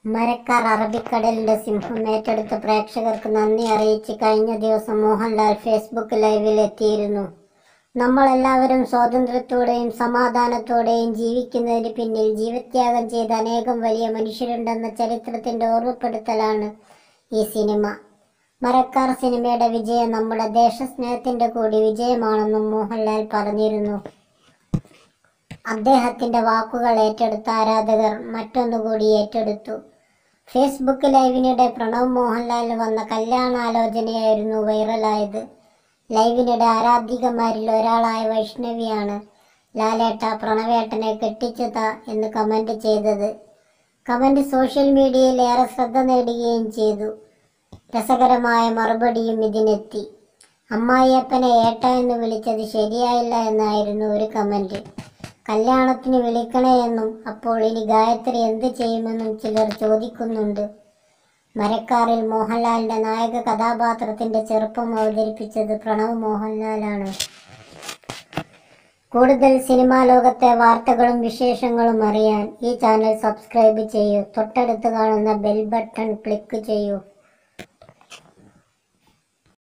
മരക്കാർ അറബിക്കടലിന്റെ സിംഹം ഏറ്റെടുത്ത പ്രേക്ഷകർക്ക് നന്ദി അറിയിച്ച് കഴിഞ്ഞ ദിവസം മോഹൻലാൽ ഫേസ്ബുക്ക് ലൈവിൽ എത്തിയിരുന്നു നമ്മളെല്ലാവരും സ്വാതന്ത്ര്യത്തോടെയും സമാധാനത്തോടെയും ജീവിക്കുന്നതിന് പിന്നിൽ ജീവത്യാഗം ചെയ്ത അനേകം വലിയ മനുഷ്യരുണ്ടെന്ന ചരിത്രത്തിന്റെ ഓർമ്മപ്പെടുത്തലാണ് ഈ സിനിമ മരക്കാർ സിനിമയുടെ വിജയം നമ്മുടെ ദേശസ്നേഹത്തിന്റെ കൂടി വിജയമാണെന്നും മോഹൻലാൽ പറഞ്ഞിരുന്നു അദ്ദേഹത്തിന്റെ വാക്കുകൾ ഏറ്റെടുത്ത ആരാധകർ മറ്റൊന്നുകൂടി ഏറ്റെടുത്തു ഫേസ്ബുക്ക് ലൈവിനിടെ പ്രണവ് മോഹൻലാലിന് വന്ന കല്യാണാലോചനയായിരുന്നു വൈറലായത് ലൈവിനിടെ ആരാധികമാരിൽ ഒരാളായ വൈഷ്ണവിയാണ് ലാലേട്ട പ്രണവേട്ടനെ കെട്ടിച്ചത എന്ന് കമന്റ് ചെയ്തത് കമന്റ് സോഷ്യൽ മീഡിയയിൽ ഏറെ ശ്രദ്ധ നേടുകയും ചെയ്തു രസകരമായ മറുപടിയും ഇതിനെത്തി അമ്മായിയപ്പനെ ഏട്ട എന്ന് വിളിച്ചത് ശരിയായില്ല എന്നായിരുന്നു ഒരു കമന്റ് കല്യാണത്തിന് വിളിക്കണേ എന്നും അപ്പോൾ ഇനി ഗായത്രി എന്ത് ചെയ്യുമെന്നും ചിലർ ചോദിക്കുന്നുണ്ട് മരക്കാറിൽ മോഹൻലാലിന്റെ നായക കഥാപാത്രത്തിന്റെ ചെറുപ്പം അവതരിപ്പിച്ചത് പ്രണവ് മോഹൻലാലാണ് കൂടുതൽ സിനിമാ ലോകത്തെ വാർത്തകളും വിശേഷങ്ങളും അറിയാൻ ഈ ചാനൽ സബ്സ്ക്രൈബ് ചെയ്യൂ തൊട്ടടുത്ത് കാണുന്ന ബെൽ ബട്ടൺ ക്ലിക്ക് ചെയ്യൂ